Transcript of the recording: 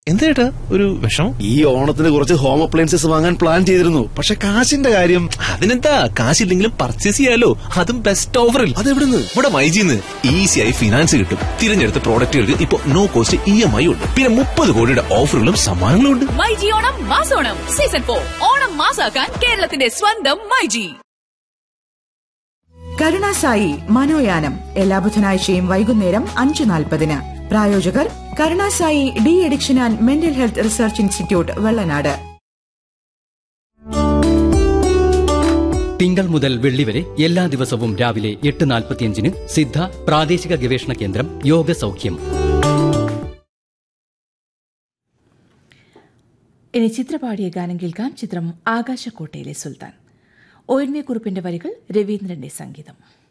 എന്തേട്ടാ ഒരു വിഷമം ഈ ഓണത്തിന് കുറച്ച് ഹോം അപ്ലയൻസസ് വാങ്ങാൻ പ്ലാൻ ചെയ്തിരുന്നു പക്ഷെ കാശിന്റെ കാര്യം അതിനെന്താ കാശില്ലെങ്കിലും പർച്ചേസ് ചെയ്യാലോ അതും ബെസ്റ്റ് ഓഫറിൽ അതെവിടുന്ന് ഇവിടെ മൈജിന്ന് ഈസിയായി ഫിനാൻസ് കിട്ടും തിരഞ്ഞെടുത്ത പ്രോഡക്റ്റുകൾക്ക് ഇപ്പൊ നോ കോസ്റ്റ് ഇ എം ഐ ഉണ്ട് പിന്നെ മുപ്പത് കോടിയുടെ ഓഫറുകളും സമ്മാനങ്ങളും ഉണ്ട് മൈജി ഓണം മാസോണം സീസൺ ഫോർ ഓണം മാസാക്കാൻ കേരളത്തിന്റെ സ്വന്തം മൈജി കരുണാസായി മനോയാനം എല്ലാ ബുധനാഴ്ചയും വൈകുന്നേരം അഞ്ച് നാൽപ്പതിന് പ്രായോജകർ Karunasai de addiction and mental health research institute Vellanad തിങ്കൾ മുതൽ വെള്ളി വരെ എല്ലാ ദിവസവും രാവിലെ എട്ട് നാൽപ്പത്തിയഞ്ചിന് സിദ്ധ പ്രാദേശിക ഗവേഷണ കേന്ദ്രം യോഗ സൗഖ്യം ഇനി ചിത്രപാടിയ ഗാനം കേൾക്കാം ചിത്രം ആകാശക്കോട്ടയിലെ സുൽത്താൻ ഒ എൻ വി കുറിപ്പിന്റെ വരികൾ രവീന്ദ്രന്റെ സംഗീതം